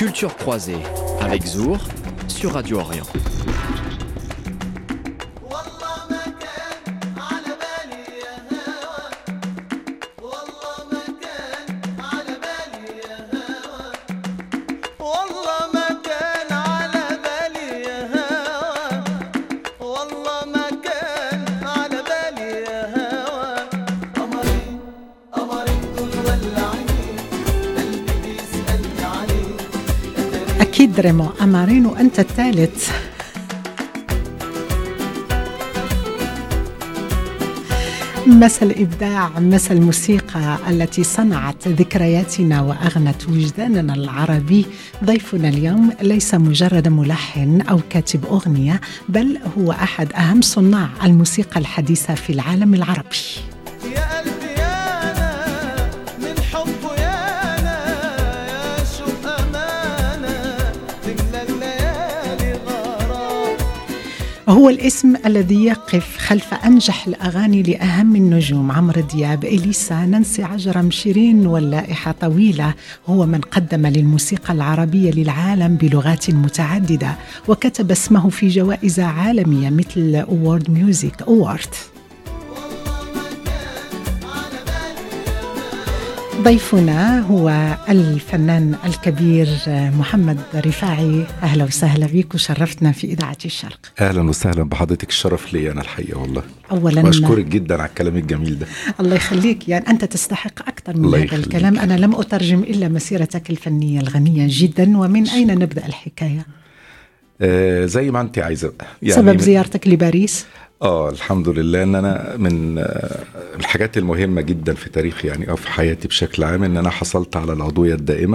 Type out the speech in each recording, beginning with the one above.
Culture croisée avec Zour sur Radio Orient. أكيد ريمو أمارين وأنت الثالث مسا الإبداع مسا الموسيقى التي صنعت ذكرياتنا وأغنت وجداننا العربي ضيفنا اليوم ليس مجرد ملحن أو كاتب أغنية بل هو أحد أهم صناع الموسيقى الحديثة في العالم العربي يا قلبي يانا من حبه يانا يا شوق أمانة تملى الليالي غرام هو الاسم الذي يقف خلف أنجح الأغاني لأهم النجوم عمرو دياب إليسا نانسي عجرم شيرين واللائحة طويلة هو من قدم للموسيقى العربية للعالم بلغات متعددة وكتب اسمه في جوائز عالمية مثل أورد ميوزك أورد ضيفنا هو الفنان الكبير محمد رفاعي أهلا وسهلا بك وشرفتنا في إذاعة الشرق اهلا وسهلا بحضرتك الشرف لي انا الحقيقه والله أولا واشكرك جدا على الكلام الجميل ده الله يخليك يعني أنت تستحق أكثر من الله هذا يخليك. الكلام أنا لم أترجم إلا مسيرتك الفنية الغنية جدا ومن أين نبدأ الحكاية؟ آه زي ما انت عايزه بقى سبب من- زيارتك لباريس اه الحمد لله ان انا من آه الحاجات المهمه جدا في تاريخي يعني او في حياتي بشكل عام ان انا حصلت على العضويه الدائمه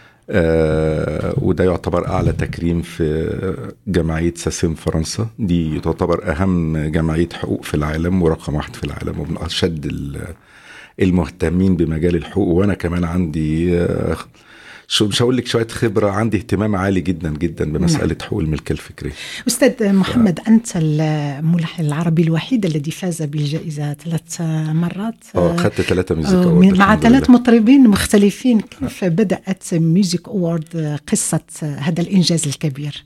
آه وده يعتبر اعلى تكريم في جمعيه ساسيم فرنسا دي تعتبر اهم جمعيه حقوق في العالم ورقم واحد في العالم ومن اشد ال- المهتمين بمجال الحقوق وانا كمان عندي آه شو مش هقول لك شويه خبره عندي اهتمام عالي جدا جدا بمساله حقوق الملكيه الفكريه أستاذ محمد أنت الملحن العربي الوحيد الذي فاز بالجائزة ثلاث مرات اه خدت ثلاثه ميوزك آه، أورد من- مع الحمد ثلاث لله. مطربين مختلفين كيف بدأت ميوزك أورد قصة هذا الإنجاز الكبير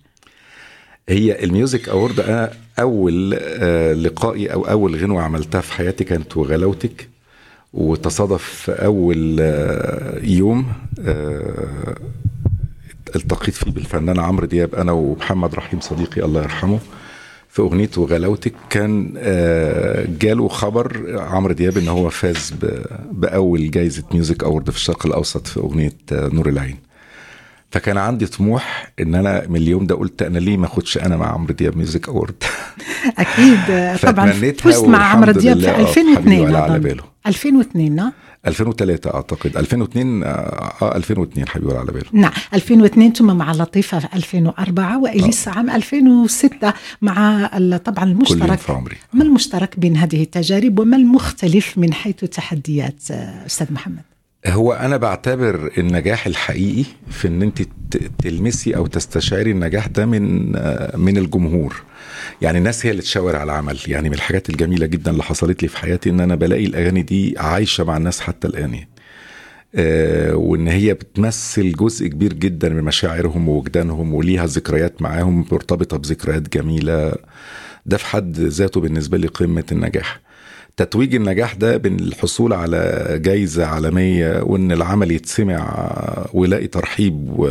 هي الميوزك اوورد انا اول آه، لقائي او اول غنوه عملتها في حياتي كانت وغلاوتك وتصادف في اول آه، يوم آه، التقيت فيه بالفنان عمرو دياب انا ومحمد رحيم صديقي الله يرحمه في اغنيه وغلاوتك كان آه، جاله خبر عمرو دياب ان هو فاز ب- باول جائزه ميوزك اوورد في الشرق الاوسط في اغنيه آه، نور العين فكان عندي طموح ان انا من اليوم ده قلت انا ليه ما اخدش انا مع عمرو دياب ميوزك اوورد أكيد آه، طبعا فتمنيتها فزت مع عمرو والحمد دياب لله، في آه، حبيبي 2002 ولا على أظن. باله. 2002 آه؟ 2003 اعتقد 2002 اه آه، 2002 حبيبي ولا على باله نعم 2002 ثم مع لطيفة في 2004 وإليسا عام 2006 مع ال- طبعا كل يوم المشترك في عمري ما المشترك بين هذه التجارب وما المختلف من حيث تحديات آه، أستاذ محمد هو انا بعتبر النجاح الحقيقي في ان انت ت- تلمسي او تستشعري النجاح ده من آه، من الجمهور يعني الناس هي اللي تشاور على العمل يعني من الحاجات الجميله جدا اللي حصلت لي في حياتي ان انا بلاقي الاغاني دي عايشه مع الناس حتى الان يعني. آه، وان هي بتمثل جزء كبير جدا من مشاعرهم ووجدانهم وليها ذكريات معاهم مرتبطه بذكريات جميله ده في حد ذاته بالنسبه لي قمه النجاح تتويج النجاح ده بالحصول على جايزة عالمية وإن العمل يتسمع ويلاقي ترحيب و...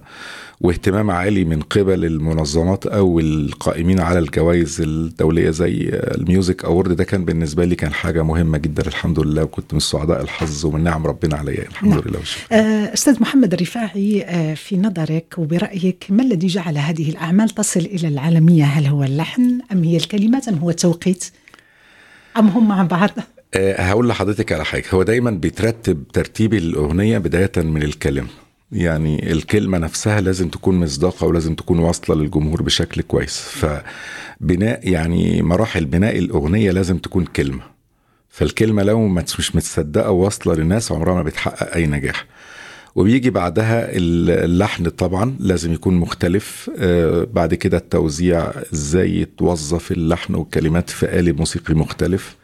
واهتمام عالي من قبل المنظمات أو القائمين على الجوائز الدولية زي الميوزك أورد ده كان بالنسبة لي كان حاجة مهمة جدا الحمد لله وكنت من سعداء الحظ ومن نعم ربنا عليا الحمد نعم. لله والشكر آه، أستاذ محمد الرفاعي آه، في نظرك وبرأيك ما الذي جعل هذه الأعمال تصل إلى العالمية هل هو اللحن أم هي الكلمات أم هو التوقيت أم هم مع بعض أه هقول لحضرتك على حاجه هو دايما بيترتب ترتيب الاغنيه بدايه من الكلمه يعني الكلمه نفسها لازم تكون مصداقه ولازم تكون واصله للجمهور بشكل كويس فبناء يعني مراحل بناء الاغنيه لازم تكون كلمه فالكلمه لو ما مش متصدقه وواصله للناس عمرها ما بتحقق اي نجاح وبيجي بعدها اللحن طبعا لازم يكون مختلف آه بعد كده التوزيع ازاي يتوظف اللحن والكلمات في قالب موسيقي مختلف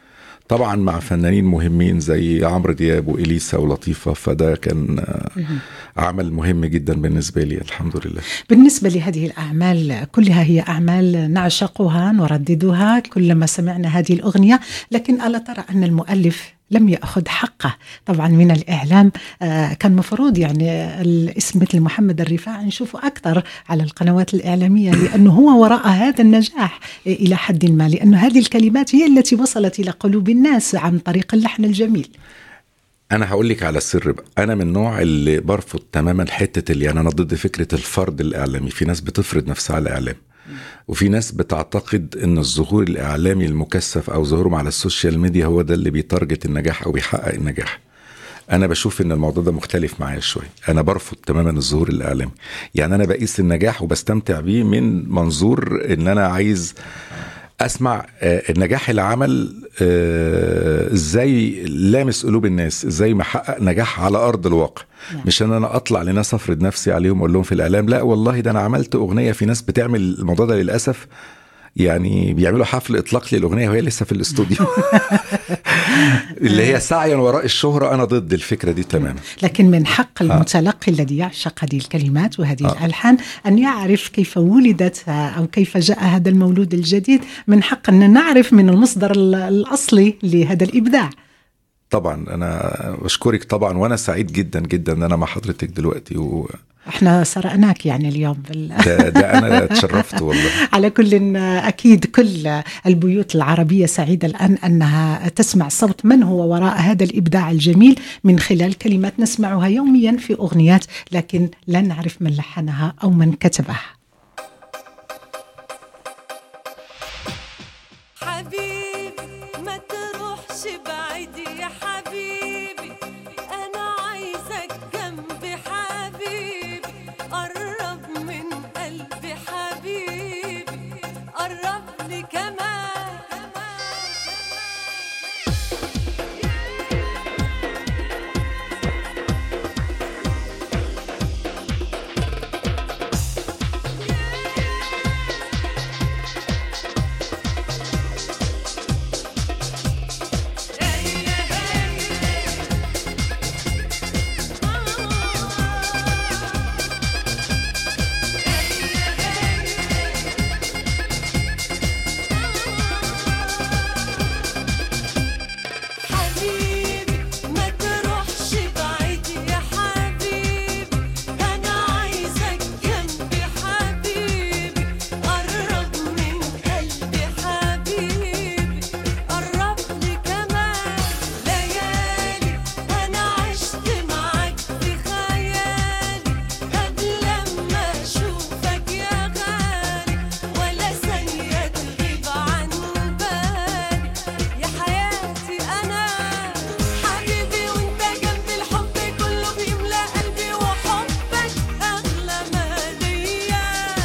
طبعا مع فنانين مهمين زي عمرو دياب واليسا ولطيفه فده كان آه، عمل مهم جدا بالنسبه لي الحمد لله بالنسبة لهذه الأعمال كلها هي أعمال نعشقها نرددها كلما سمعنا هذه الأغنية لكن ألا ترى أن المؤلف لم يأخذ حقه طبعا من الإعلام آه، كان مفروض يعني الاسم مثل محمد الرفاعي نشوفه أكثر على القنوات الإعلامية لأنه هو وراء هذا النجاح إلى حد ما لأن هذه الكلمات هي التي وصلت إلى قلوب الناس عن طريق اللحن الجميل انا هقول لك على السر بقى انا من النوع اللي برفض تماما حته اللي يعني انا ضد فكره الفرض الاعلامي في ناس بتفرض نفسها على الاعلام وفي ناس بتعتقد ان الظهور الاعلامي المكثف او ظهورهم على السوشيال ميديا هو ده اللي بيتارجت النجاح او بيحقق النجاح انا بشوف ان الموضوع ده مختلف معايا شويه انا برفض تماما الظهور الاعلامي يعني انا بقيس النجاح وبستمتع بيه من منظور ان انا عايز اسمع آه، النجاح العمل آه، ازاي لامس قلوب الناس ازاي محقق نجاح على ارض الواقع نعم. مش ان انا اطلع لناس افرض نفسي عليهم واقول لهم في الاعلام لا والله ده انا عملت اغنيه في ناس بتعمل الموضوع ده للاسف يعني بيعملوا حفل اطلاق للاغنيه وهي لسه في الاستوديو اللي هي سعيا وراء الشهره انا ضد الفكره دي تماما لكن من حق المتلقي الذي يعشق هذه الكلمات وهذه آه. الألحان أن يعرف كيف ولدت أو كيف جاء هذا المولود الجديد من حق أن نعرف من المصدر ال- الأصلي لهذا الإبداع طبعا انا بشكرك طبعا وانا سعيد جدا جدا ان انا مع حضرتك دلوقتي و... احنا سرقناك يعني اليوم بال... ده, ده انا اتشرفت والله على كل أكيد كل البيوت العربية سعيدة الآن أنها تسمع صوت من هو وراء هذا الإبداع الجميل من خلال كلمات نسمعها يوميا في أغنيات لكن لا نعرف من لحنها أو من كتبها حبيبي ما تروحش بعيد يا حبيبي انا عايزك جنبي حبيبي قرب من قلبي حبيبي قرب لي كمان حبيبي ما تروحش بعيد يا حبيبي انا عايزك جنبي حبيبي قرب من قلبي حبيبي قرب لي كمان ليالي انا عشت معاك في خيالي قبل لما اشوفك يا غالي ولا ثانيه تغيب عن بالي يا حياتي انا حبيبي وانت جنبي الحب كله بيملى قلبي وحبك اغلى ما ليا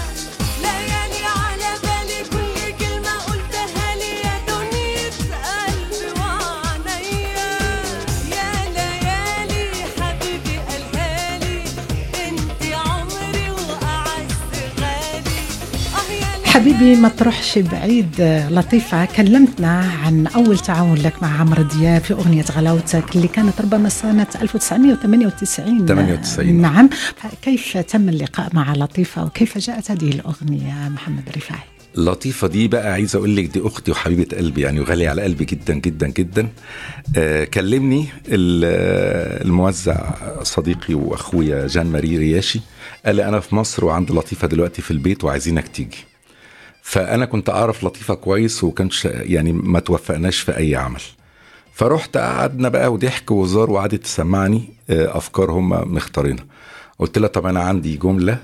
ليالي على بالي كل كلمه قلتها لي يا دنيا قلبي وعينيا يا ليالي حبيبي قالها لي انت عمري واعز غالي اه يا ليالي حبيبي ما تروحش بعيد لطيفة كلمتنا عن أول تعاون لك مع عمرو دياب في أغنية غلاوتك اللي كانت ربما سنة 1998 98. نعم كيف تم اللقاء مع لطيفة وكيف جاءت هذه الأغنية محمد رفاعي لطيفة دي بقى عايز اقول لك دي اختي وحبيبة قلبي يعني وغالية على قلبي جدا جدا جدا آه كلمني ال- آه، الموزع صديقي واخويا جان ماري رياشي قال لي انا في مصر وعند لطيفة دلوقتي في البيت وعايزينك تيجي فانا كنت اعرف لطيفة كويس وكانش يعني ما توفقناش في اي عمل فرحت قعدنا بقى وضحك وهزار وقعدت تسمعني آه، افكار هم مختارينها قلت لها طب انا عندي جمله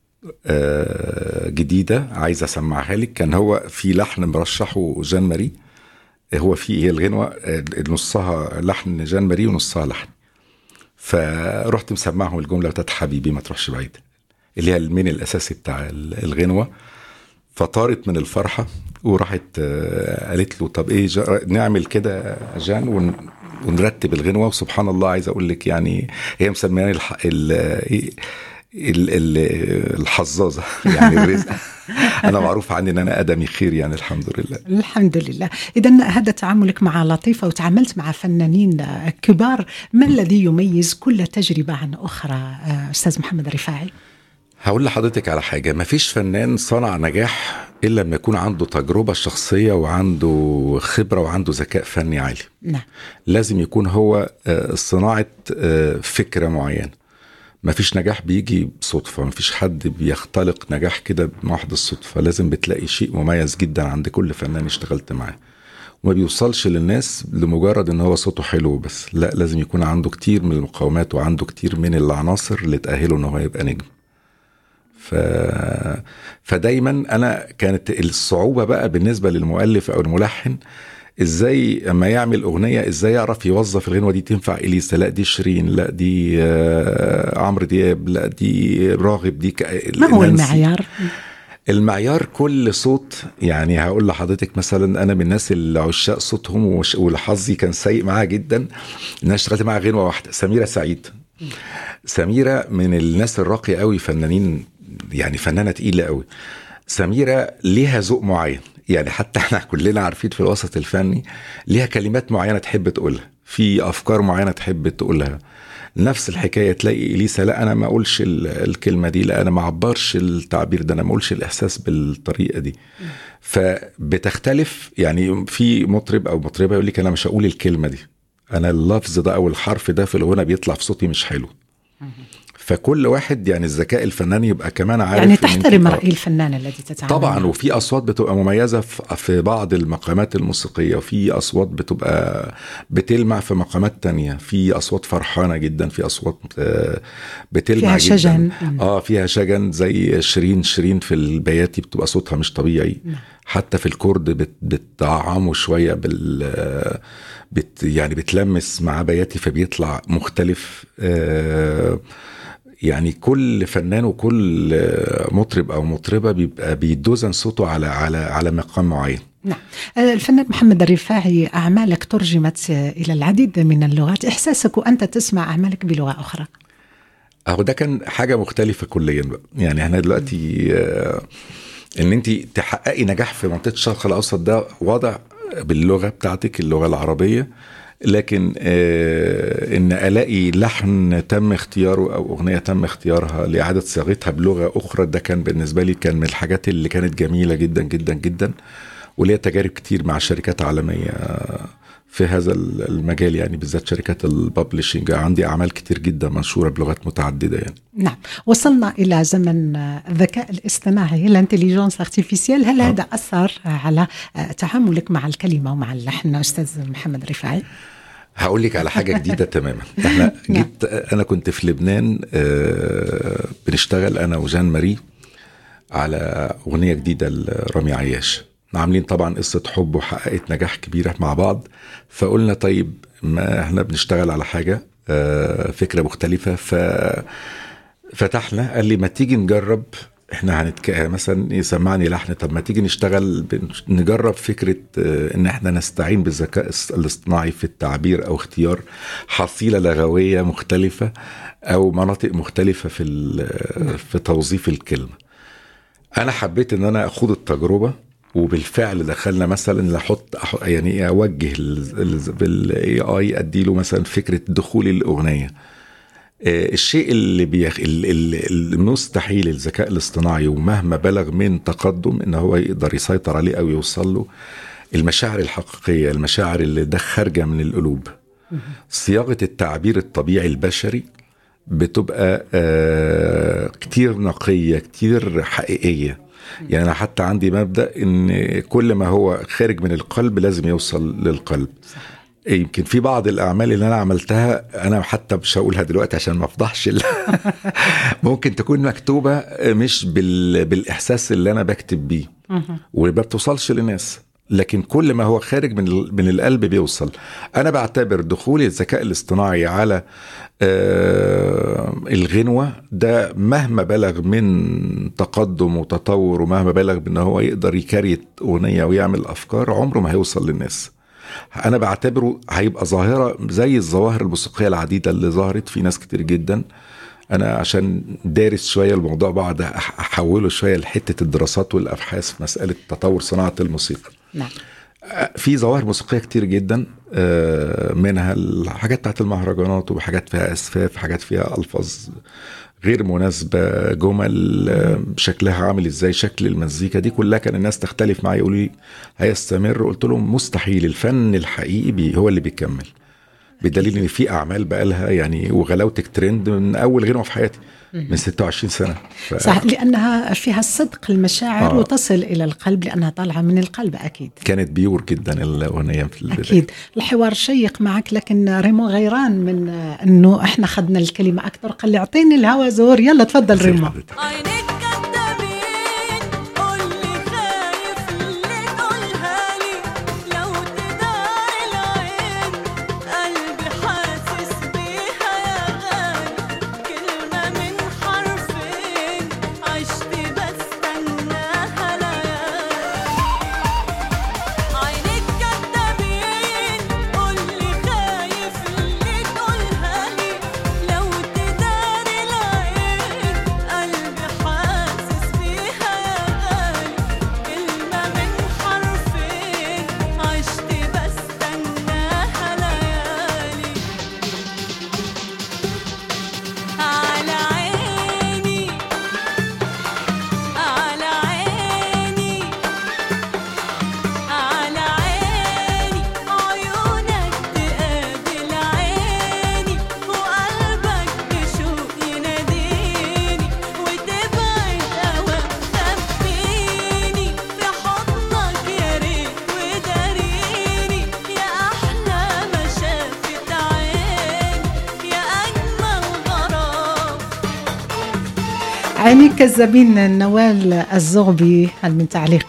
آه، جديده عايز اسمعها لك كان هو في لحن مرشحه جان ماري هو في هي الغنوه آه، نصها لحن جان ماري ونصها لحن فرحت مسمعهم الجمله بتاعت حبيبي ما تروحش بعيد اللي هي المين الاساسي بتاع ال- الغنوه فطارت من الفرحه وراحت آه، قالت له طب ايه جا- نعمل كده يا جان ون ونرتب الغنوه وسبحان الله عايز اقول لك يعني هي مسمياني الح... ال... إيه ال- ال- الحظاظه يعني الرزق انا معروف عني ان انا ادمي خير يعني الحمد لله الحمد لله إذا هذا تعاملك مع لطيفة وتعاملت مع فنانين آه، كبار ما الذي يميز كل تجربة عن أخرى آه، أستاذ محمد رفاعي هقول لحضرتك على حاجة مفيش فنان صنع نجاح إلا لما يكون عنده تجربة شخصية وعنده خبرة وعنده ذكاء فني عالي نعم لازم يكون هو آه، صناعة آه، فكرة معينة مفيش نجاح بيجي بصدفة مفيش حد بيختلق نجاح كده بمحض الصدفة لازم بتلاقي شيء مميز جدا عند كل فنان اشتغلت معاه وما بيوصلش للناس لمجرد ان هو صوته حلو بس لا لازم يكون عنده كتير من المقاومات وعنده كتير من العناصر اللي تأهله ان هو يبقى نجم ف... فدايما انا كانت الصعوبه بقى بالنسبه للمؤلف او الملحن ازاي اما يعمل اغنيه ازاي يعرف يوظف الغنوه دي تنفع اليسا لا دي شيرين لا دي آه، عمرو دياب لا دي راغب دي ك... ما هو نانسي. المعيار المعيار كل صوت يعني هقول لحضرتك مثلا انا من الناس اللي عشاق صوتهم وش- وحظي كان سيء معاها جدا ان انا اشتغلت معاها غنوه واحده سميره سعيد سميره من الناس الراقيه قوي فنانين يعني فنانه تقيله قوي سميره ليها ذوق معين يعني حتى احنا كلنا عارفين في الوسط الفني ليها كلمات معينه تحب تقولها في افكار معينه تحب تقولها نفس الحكايه تلاقي اليسا لا انا ما اقولش ال- الكلمه دي لا انا ما اعبرش التعبير ده انا ما اقولش الاحساس بالطريقه دي فبتختلف يعني في مطرب او مطربه يقول لك انا مش هقول الكلمه دي انا اللفظ ده او الحرف ده في الغنى بيطلع في صوتي مش حلو فكل واحد يعني الذكاء الفناني يبقى كمان عارف يعني إن أنت- تحترم رأي الفنان الذي تتعامل طبعا معه. وفي اصوات بتبقى مميزه في في بعض المقامات الموسيقيه وفي اصوات بتبقى بتلمع في مقامات تانية في اصوات فرحانه جدا في اصوات آه، بتلمع فيها جدا شجن. اه فيها شجن زي شيرين شيرين في البياتي بتبقى صوتها مش طبيعي حتى في الكرد بت بتطعمه شويه بال بت يعني بتلمس مع بياتي فبيطلع مختلف آه يعني كل فنان وكل مطرب او مطربه بيبقى بيدوزن صوته على على على مقام معين نعم آه، الفنان محمد الرفاعي أعمالك ترجمت آه، إلى العديد من اللغات إحساسك وأنت تسمع أعمالك بلغة أخرى اهو ده كان حاجه مختلفه كليا بقى يعني احنا دلوقتي آه، ان انت تحققي نجاح في منطقه الشرق الاوسط ده وضع باللغه بتاعتك اللغه العربيه لكن آه ان الاقي لحن تم اختياره او اغنيه تم اختيارها لاعاده صياغتها بلغه اخرى ده كان بالنسبه لي كان من الحاجات اللي كانت جميله جدا جدا جدا وليا تجارب كتير مع شركات عالميه في هذا المجال يعني بالذات شركات الببلشنج عندي اعمال كتير جدا منشوره بلغات متعدده يعني نعم وصلنا إلى زمن آه، الذكاء الاصطناعي الانتليجنس ارتيفيسيال هل هذا أثر على آه، تعاملك مع الكلمة ومع اللحن أستاذ محمد رفاعي هقول لك على حاجه جديده تماما احنا جيت انا كنت في لبنان آه، بنشتغل انا وجان ماري على اغنيه جديده لرامي عياش عاملين طبعا قصه حب وحققت نجاح كبيره مع بعض فقلنا طيب ما احنا بنشتغل على حاجه آه، فكره مختلفه ف فتحنا قال لي ما تيجي نجرب احنا هنتك... مثلا يسمعني لحن طب ما تيجي نشتغل ب... نجرب فكره آه، ان احنا نستعين بالذكاء الص- الاصطناعي في التعبير او اختيار حصيله لغويه مختلفه او مناطق مختلفه في ال... في توظيف الكلمه انا حبيت ان انا اخوض التجربه وبالفعل دخلنا مثلا لاحط أح- يعني إيه اوجه بالاي اي ادي له مثلا فكره دخول الاغنيه آه، الشيء اللي بيخ... ال- ال- المستحيل الذكاء الاصطناعي ومهما بلغ من تقدم ان هو يقدر يسيطر عليه او يوصل له المشاعر الحقيقيه المشاعر اللي ده خارجه من القلوب صياغه التعبير الطبيعي البشري بتبقى آه كتير نقيه كتير حقيقيه يعني انا حتى عندي مبدا ان كل ما هو خارج من القلب لازم يوصل للقلب يمكن في بعض الاعمال اللي انا عملتها انا حتى مش هقولها دلوقتي عشان ما افضحش ال- ممكن تكون مكتوبه مش بال... بالاحساس اللي انا بكتب بيه وما بتوصلش للناس لكن كل ما هو خارج من ال- من القلب بيوصل انا بعتبر دخول الذكاء الاصطناعي على آه الغنوه ده مهما بلغ من تقدم وتطور ومهما بلغ بان هو يقدر يكريت اغنيه ويعمل افكار عمره ما هيوصل للناس انا بعتبره هيبقى ظاهره زي الظواهر الموسيقيه العديده اللي ظهرت في ناس كتير جدا انا عشان دارس شويه الموضوع بقعد أح- احوله شويه لحته الدراسات والابحاث في مساله تطور صناعه الموسيقى نعم في ظواهر موسيقيه كتير جدا آه، منها الحاجات بتاعت المهرجانات وحاجات فيها اسفاف حاجات فيها الفاظ غير مناسبه جمل آه، شكلها عامل ازاي شكل المزيكا دي كلها كان الناس تختلف معايا يقولوا لي هيستمر قلت لهم مستحيل الفن الحقيقي بي هو اللي بيكمل بدليل ان في اعمال بقى لها يعني وغلاوتك ترند من اول غنوه في حياتي من 26 سنه ف... صح لانها فيها صدق المشاعر آه. وتصل الى القلب لانها طالعه من القلب اكيد كانت بيور جدا الاغنيه في البدايه اكيد الحوار شيق معك لكن ريمو غيران من انه احنا خدنا الكلمه اكثر قال لي اعطيني الهوا زور يلا تفضل زي ريمو حضرتك. عينيك كدابين قولي خايف اللي تقولها لي لو تدار العين قلبي حاسس بيها يا غالي كلمة من حرفين عشت بستناها ليالي عينيك كدابين قولي خايف اللي تقولها لي لو تدار العين قلبي حاسس بيها يا غالي كلمة من حرفين عشت بستناها ليالي على عيني على عيني على عيني عيونك تقابل عيني وقلبك بشوق يناديني وتبعد أوام خبيني في حضنك يا ريت وداريني يا أحلى ما شافت عين يا أجمل غرام عينيك كذابين نوال الزغبي هل من تعليق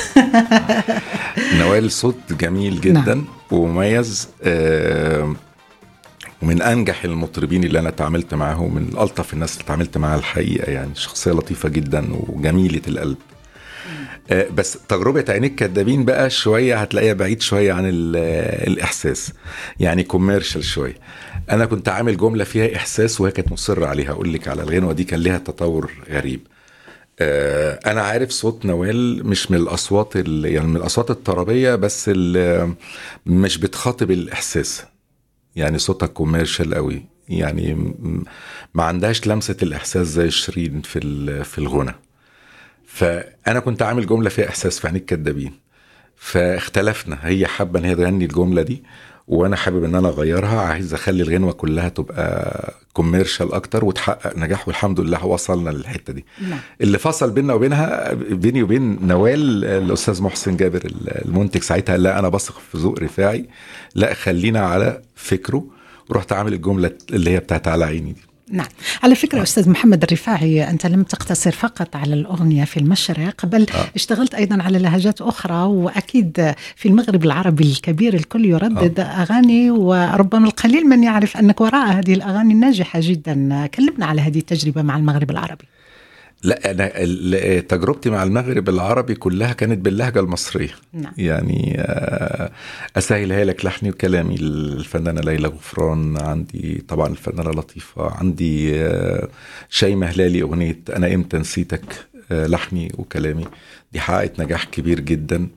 نوال صوت جميل جدا ومميز آه، ومن انجح المطربين اللي انا اتعاملت معاهم ومن الطف الناس اللي اتعاملت معاها الحقيقه يعني شخصيه لطيفه جدا وجميله القلب آه، بس تجربة عينيك كدابين بقى شوية هتلاقيها بعيد شوية عن ال- الإحساس يعني كوميرشال شوية أنا كنت عامل جملة فيها إحساس وهي كانت مصرة عليها أقول لك على الغنوة دي كان ليها تطور غريب آه، انا عارف صوت نوال مش من الاصوات ال- يعني من الاصوات الطربيه بس ال- مش بتخاطب الاحساس يعني صوتها كوميرشال قوي يعني م- ما عندهاش لمسه الاحساس زي شيرين في ال- في الغنى فانا كنت عامل جمله فيها احساس في عينيك كدابين فاختلفنا هي حابه ان هي تغني الجمله دي وانا حابب ان انا اغيرها عايز اخلي الغنوه كلها تبقى كوميرشال اكتر وتحقق نجاح والحمد لله وصلنا للحته دي نعم. اللي فصل بيننا وبينها بيني وبين نوال الاستاذ محسن جابر المنتج ساعتها قال لا انا بثق في ذوق رفاعي لا خلينا على فكره ورحت عامل الجمله اللي هي بتاعت على عيني دي نعم على فكرة أستاذ محمد الرفاعي أنت لم تقتصر فقط على الأغنية في المشرق بل آه. اشتغلت أيضا على لهجات أخرى وأكيد في المغرب العربي الكبير الكل يردد أغاني وربما القليل من يعرف أنك وراء هذه الأغاني الناجحة جدا كلمنا على هذه التجربة مع المغرب العربي لا انا ال- تجربتي مع المغرب العربي كلها كانت باللهجه المصريه نعم. يعني آه، اسهلها لك لحني وكلامي الفنانه ليلى غفران عندي طبعا الفنانه لطيفه عندي آه، شيماء هلالي اغنيه انا امتى نسيتك آه، لحني وكلامي دي حققت نجاح كبير جدا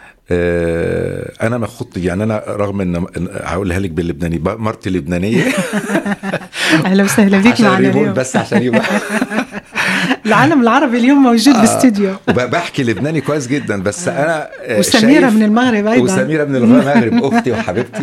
آه، انا ما خط يعني انا رغم ان إن- هقولها لك باللبناني ب- مرتي لبنانيه أهلا وسهلا بك عشان معنا الريموت اليوم بس عشان يبقى العالم العربي اليوم موجود آه. بالاستوديو وبحكي لبناني كويس جدا بس انا آه، وسميرة شايف- من المغرب أيضا. وسميره من المغرب اختي وحبيبتي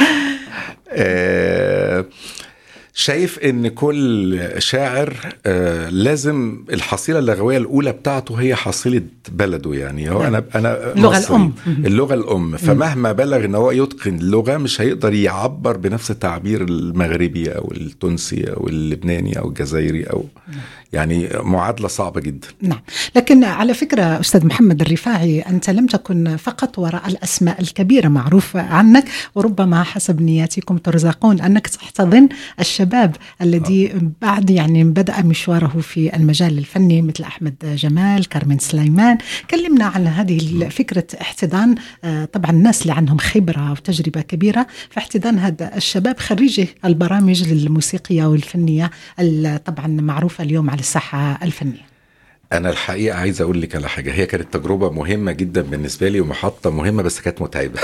آه، شايف ان كل شاعر آه، لازم الحصيله اللغويه الاولى بتاعته هي حصيله بلده يعني هو انا انا اللغة مصري. الأم. اللغه الام فمهما بلغ ان هو يتقن اللغه مش هيقدر يعبر بنفس التعبير المغربي او التونسي او اللبناني او الجزائري او يعني معادله صعبه جدا نعم لكن على فكرة أستاذ محمد الرفاعي أنت لم تكن فقط وراء الأسماء الكبيرة معروف عنك وربما حسب نياتكم ترزقون أنك تحتضن الشباب الشباب الذي بعد يعني بدأ مشواره في المجال الفني مثل أحمد جمال كارمن سليمان كلمنا عن هذه فكرة احتضان آه، طبعا الناس اللي عندهم خبرة وتجربة كبيرة في احتضان هذا الشباب خريجي البرامج الموسيقية والفنية ال- طبعا معروفة اليوم على الساحة الفنية انا الحقيقه عايز اقول لك على حاجه هي كانت تجربه مهمه جدا بالنسبه لي ومحطه مهمه بس كانت متعبه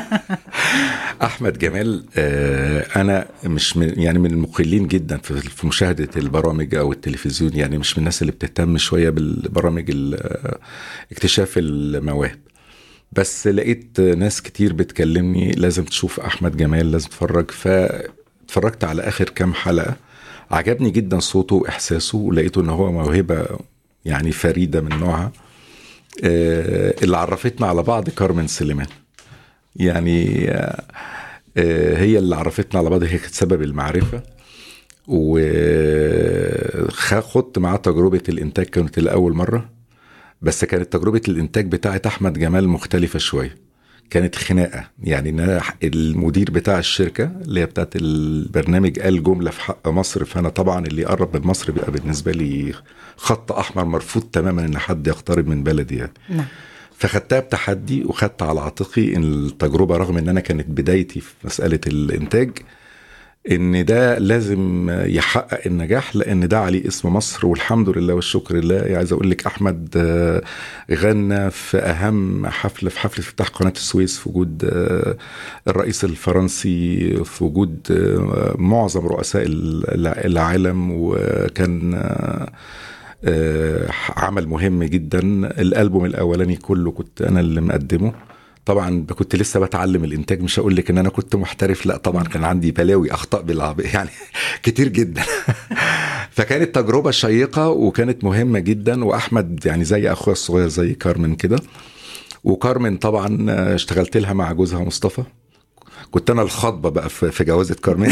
احمد جمال آه، انا مش من يعني من المقلين جدا في في مشاهده البرامج او التلفزيون يعني مش من الناس اللي بتهتم شويه بالبرامج ال- آه، اكتشاف المواهب بس لقيت ناس كتير بتكلمني لازم تشوف احمد جمال لازم تتفرج فاتفرجت على اخر كام حلقه عجبني جدا صوته واحساسه ولقيته ان هو موهبه يعني فريده من نوعها آه، اللي عرفتنا على بعض كارمن سليمان يعني آه، آه، هي اللي عرفتنا على بعض هي كانت سبب المعرفه وخدت معاه تجربه الانتاج كانت لاول مره بس كانت تجربه الانتاج بتاعت احمد جمال مختلفه شويه كانت خناقه يعني ان أنا المدير بتاع الشركه اللي هي بتاعت البرنامج قال جمله في حق مصر فانا طبعا اللي يقرب من مصر بيبقى بالنسبه لي خط احمر مرفوض تماما ان حد يقترب من بلدي يعني نعم فخدتها بتحدي وخدت على عاتقي ان التجربه رغم ان انا كانت بدايتي في مساله الانتاج ان ده لازم يحقق النجاح لان ده عليه اسم مصر والحمد لله والشكر لله عايز اقول لك احمد آه، غنى في اهم حفله في حفله افتتاح قناه السويس في وجود آه، الرئيس الفرنسي في وجود آه، معظم رؤساء ال- العالم وكان آه، آه، عمل مهم جدا الالبوم الاولاني كله كنت انا اللي مقدمه طبعا كنت لسه بتعلم الانتاج مش هقول لك ان انا كنت محترف لا طبعا كان عندي بلاوي اخطاء بالعب يعني كتير جدا فكانت تجربه شيقه وكانت مهمه جدا واحمد يعني زي اخويا الصغير زي كارمن كده وكارمن طبعا آه، اشتغلت لها مع جوزها مصطفى كنت انا الخطبه بقى في في جوازه كارمن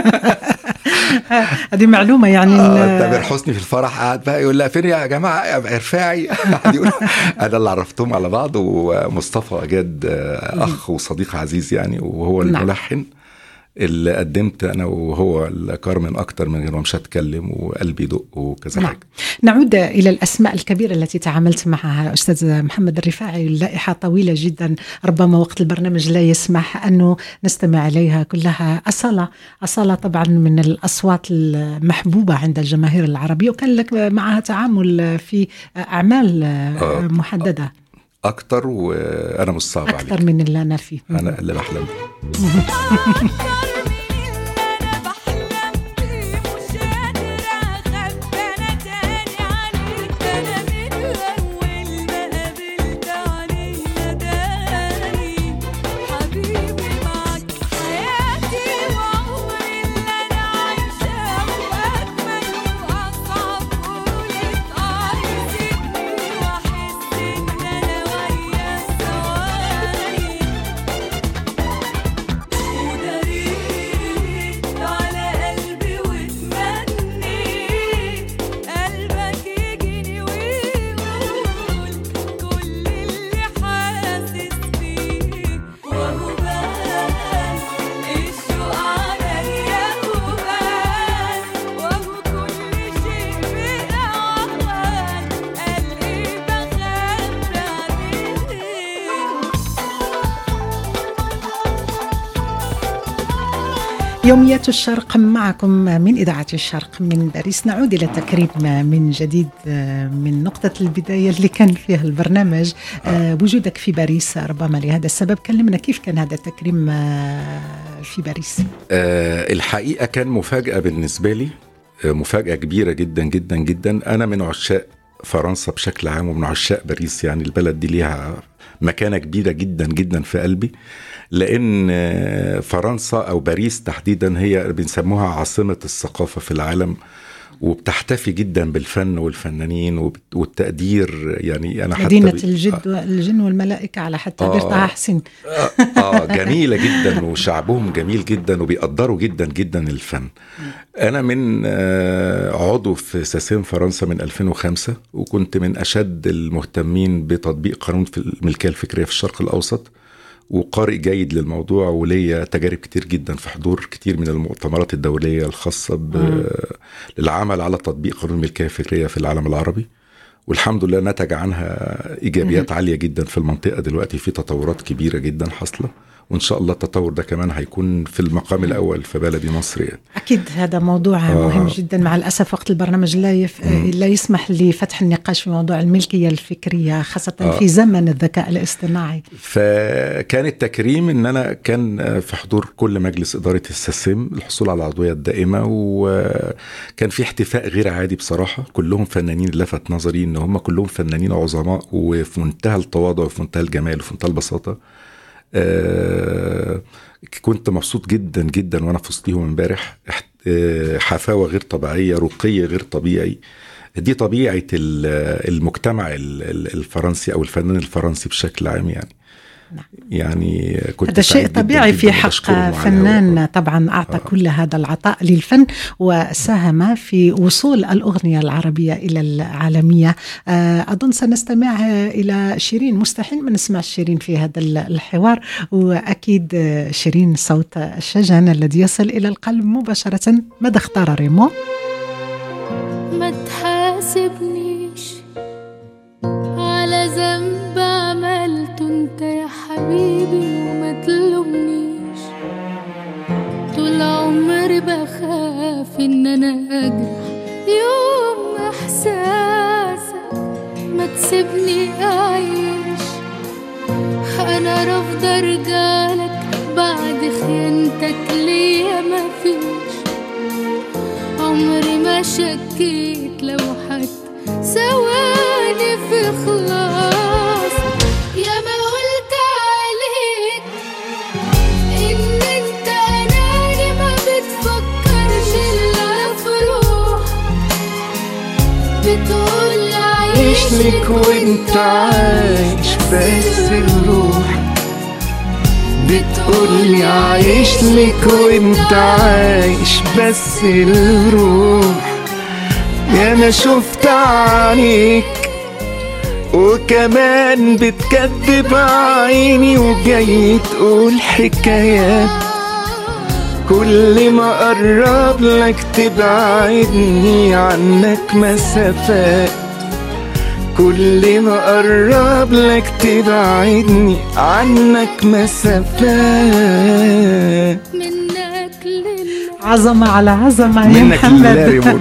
هذه معلومة يعني آه، ال- تامر حسني في الفرح قاعد بقى يقول لها فين يا جماعه يا رفاعي قاعد يقول انا اللي عرفتهم على بعض ومصطفى جاد آه، اخ وصديق عزيز يعني وهو نعم. الملحن اللي قدمت انا وهو كارمن اكتر من غيره مش هتكلم وقلبي يدق وكذا نعم. حاجه نعود إلى الأسماء الكبيرة التي تعاملت معها أستاذ محمد الرفاعي اللائحة طويلة جدا ربما وقت البرنامج لا يسمح أنه نستمع إليها كلها أصالة أصالة طبعا من الأصوات المحبوبة عند الجماهير العربية وكان لك معها تعامل في أعمال آه. محددة اكتر وانا مش صعب أكثر عليك من اللي أنا فيه انا اللي بحلم أكتر من اللي أنا بحلم بيه مش قادرة أخبي أنا تاني عليك أنا من الأول ما قابلت عليه نداني حبيبي معاك حياتي وعمري اللي أنا عايشاه وأجمل وأصعب قولت عايزني وأحس إن أنا ويا ثواني وداريت على قلبي وتمنيت قلبك يجيني ويقول كل اللي حاسس بيه وهو بان الشوق عليا وبان وهو كل شيء بأوان قلبي بخبي عليه يوميات الشرق معكم من إذاعة الشرق من باريس نعود إلى تكريم من جديد من نقطة البداية اللي كان فيها البرنامج آه، وجودك في باريس ربما لهذا السبب كلمنا كيف كان هذا التكريم آه، في باريس آه، الحقيقه كان مفاجاه بالنسبه لي آه، مفاجاه كبيره جدا جدا جدا انا من عشاق فرنسا بشكل عام ومن عشاق باريس يعني البلد دي ليها مكانه كبيره جدا جدا في قلبي لان آه، فرنسا او باريس تحديدا هي بنسموها عاصمه الثقافه في العالم وبتحتفي جدا بالفن والفنانين وبت- والتقدير يعني انا حتى مدينة ب- الجد الجن والملائكة على حد تعبير آه. طه حسين آه, اه جميله جدا وشعبهم جميل جدا وبيقدروا جدا جدا الفن انا من آه عضو في ساسين فرنسا من 2005 وكنت من اشد المهتمين بتطبيق قانون في الملكيه الفكريه في الشرق الاوسط وقارئ جيد للموضوع وليا تجارب كتير جدا في حضور كتير من المؤتمرات الدوليه الخاصه ب... للعمل على تطبيق قانون الملكيه الفكريه في العالم العربي والحمد لله نتج عنها ايجابيات عاليه جدا في المنطقه دلوقتي في تطورات كبيره جدا حاصله وان شاء الله التطور ده كمان هيكون في المقام الاول في بلدي مصر يعني. أكيد هذا موضوع آه. مهم جدا مع الأسف وقت البرنامج لا, يف... مم. لا يسمح لفتح النقاش في موضوع الملكية الفكرية خاصة آه. في زمن الذكاء الاصطناعي فكان التكريم ان انا كان في حضور كل مجلس اداره السسم الحصول على العضويه الدائمه وكان في احتفاء غير عادي بصراحه كلهم فنانين لفت نظري ان هم كلهم فنانين عظماء وفي منتهى التواضع وفي منتهى الجمال وفي منتهى البساطه آه، كنت مبسوط جدا جدا وانا في وسطيهم امبارح احت- آه، حفاوه غير طبيعيه رقي غير طبيعي دي طبيعه ال- المجتمع ال- ال- الفرنسي او الفنان الفرنسي بشكل عام يعني نعم. يعني كنت هذا شيء سعيد جداً طبيعي جداً في حق وبشكرهم على فنان الهواء. طبعا أعطى آه. كل هذا العطاء للفن وساهم في وصول الأغنية العربية إلى العالمية آه، أظن سنستمع إلى شيرين مستحيل ما نسمع شيرين في هذا الحوار وأكيد آه، شيرين صوت الشجن الذي يصل إلى القلب مباشرة ماذا اختار ريمو؟ ما تحاسبنيش على ذنب عملته انت يا حبيبي وما تلومنيش طول عمري بخاف ان انا اجرح يوم احساسك ما تسيبني اعيش انا رافضه ارجعلك بعد خيانتك ليا مفيش عمري ما شكيت لو حتى ثواني في خلاص يا ما قلت عليك ان انت اناني ما بتفكرش الا في روح بتقول عايش لك وانت عايش بس الروح بتقولي عايش لك وانت عايش بس الروح يا انا شفت عليك وكمان بتكذب عيني وجاي تقول حكايات كل ما اقرب لك تبعدني عنك مسافات كل ما اقرب لك تبعدني عنك مسافات منك لله عظمة على عظمة يا منك لله محمد ريمون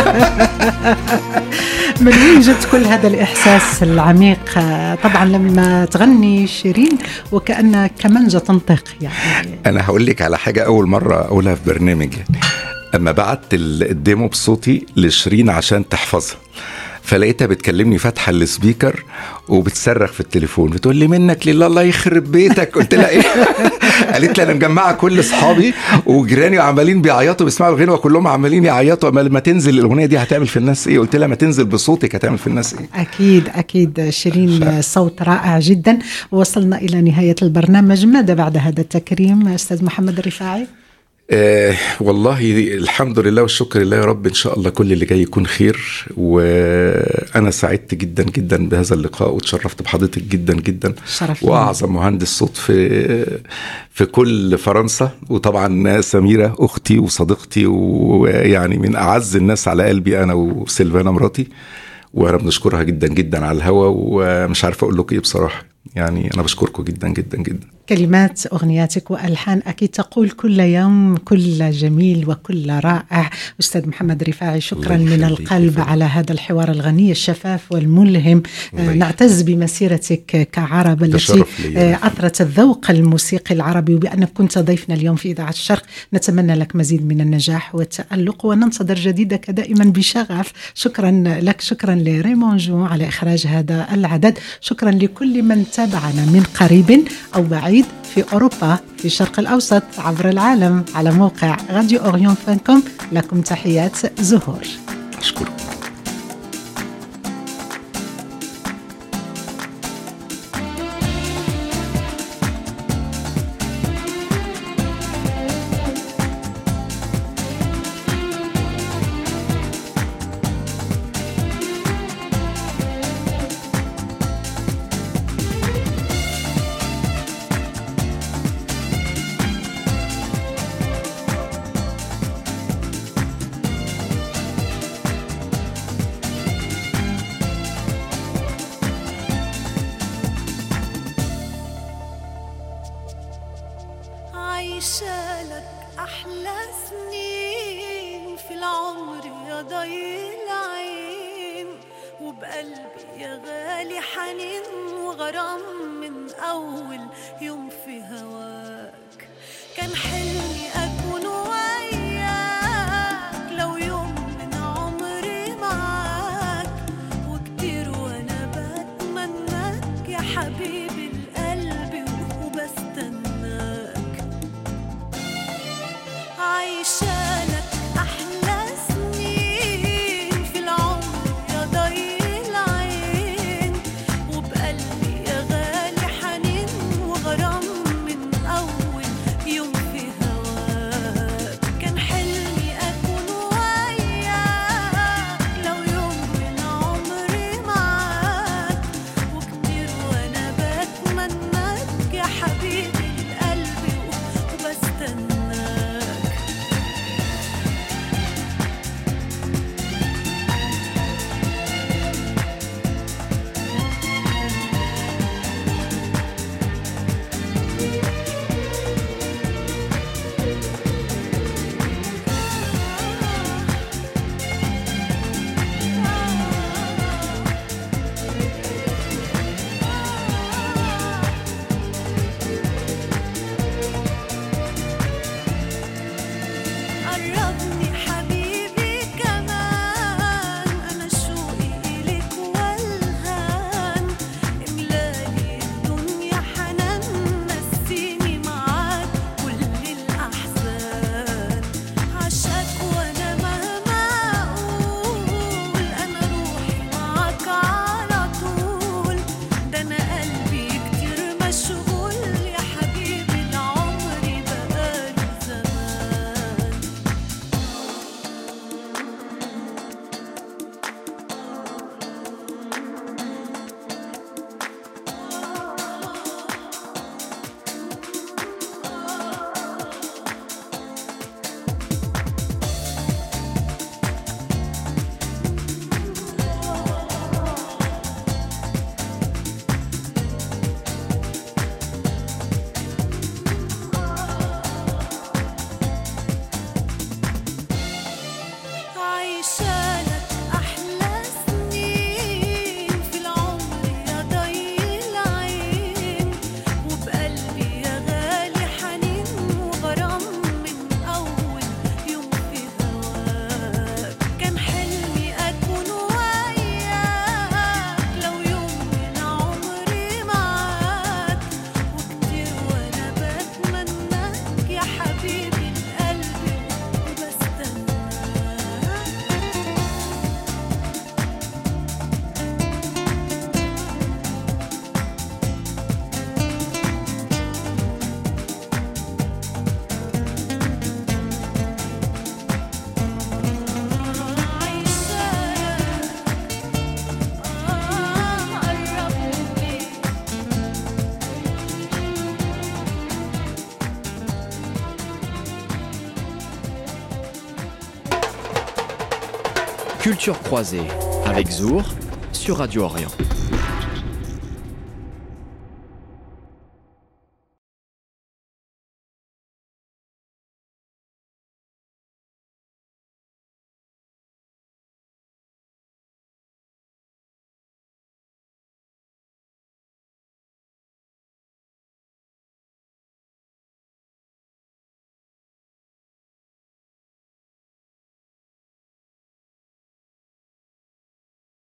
من وين جت كل هذا الإحساس العميق آه، طبعا لما تغني شيرين وكأن كمانجة تنطق يعني انا هقول لك على حاجه اول مره اقولها في برنامج يعني اما بعت ال- الديمو بصوتي لشيرين عشان تحفظها فلقيتها بتكلمني فاتحه السبيكر وبتصرخ في التليفون بتقول لي منك لله الله يخرب بيتك قلت لها ايه قالت لي انا مجمعه كل اصحابي وجيراني وعمالين بيعيطوا بيسمعوا الغنوه كلهم عمالين يعيطوا اما لما تنزل الاغنيه دي هتعمل في الناس ايه قلت لها ما تنزل بصوتك هتعمل في الناس ايه أكيد أكيد شيرين صوت رائع جدا وصلنا إلى نهاية البرنامج ماذا بعد هذا التكريم أستاذ محمد الرفاعي آه والله الحمد لله والشكر لله يا رب ان شاء الله كل اللي جاي يكون خير وانا سعدت جدا جدا بهذا اللقاء وتشرفت بحضرتك جدا جدا شرف لي. واعظم مهندس صوت في في كل فرنسا وطبعا سميره اختي وصديقتي ويعني من اعز الناس على قلبي انا وسيلفانا مراتي وانا بنشكرها جدا جدا على الهوا ومش عارف اقول لكم ايه بصراحه يعني انا بشكركم جدا جدا جدا كلمات أغنياتك وألحان أكيد تقول كل يوم كل جميل وكل رائع أستاذ محمد رفاعي شكرا الله من يخليك القلب يا فندم. على هذا الحوار الغني الشفاف والملهم الله آه، يخليك. نعتز بمسيرتك كعرب التي شرف لي يا آه، أثرت الذوق الموسيقي العربي وبأنك كنت ضيفنا اليوم في إذاعة الشرق نتمنى لك مزيد من النجاح والتألق وننتظر جديدك دائما بشغف شكرا لك شكرا لريمون جو على إخراج هذا العدد شكرا لكل من تابعنا من قريب أو بعيد في أوروبا في الشرق الأوسط عبر العالم على موقع راديو أوريون فانكم لكم تحيات زهور اشكركم ضي العين وبقلبي يا غالي حنين وغرام من أول يوم في هواك كان حلمي أكون وياك لو يوم من عمري معاك وكتير وأنا بتمناك يا حبيبي القلب وبستناك عايشالك أحلى سنين في العمر يا ضي العين وبقلبي يا غالي حنين وغرام من أول يوم في هواك كان حلمي أكون وياك لو يوم من عمري معاك وكتير وأنا بتمناك يا حبيبي القلب وبستناك قربني حبيبي كمان أنا شوقي إليك والهان إملالي الدنيا حنان نسيني معاك كل الأحزان عشاك وأنا مهما أقول أنا روحي معاك على طول ده أنا قلبي كتير مشغول يا حبيبي العمر بقاله زمان عايشالك أحلى سنين في العمر يا ضي العين وبقلبي يا غالي حنين وغرام من أول يوم في هواك كان حلمي أكون وياك لو يوم من عمري معاك وكتير وأنا بتمناك يا حبيبي القلب وبستناك Culture croisée avec Zour sur Radio Orient.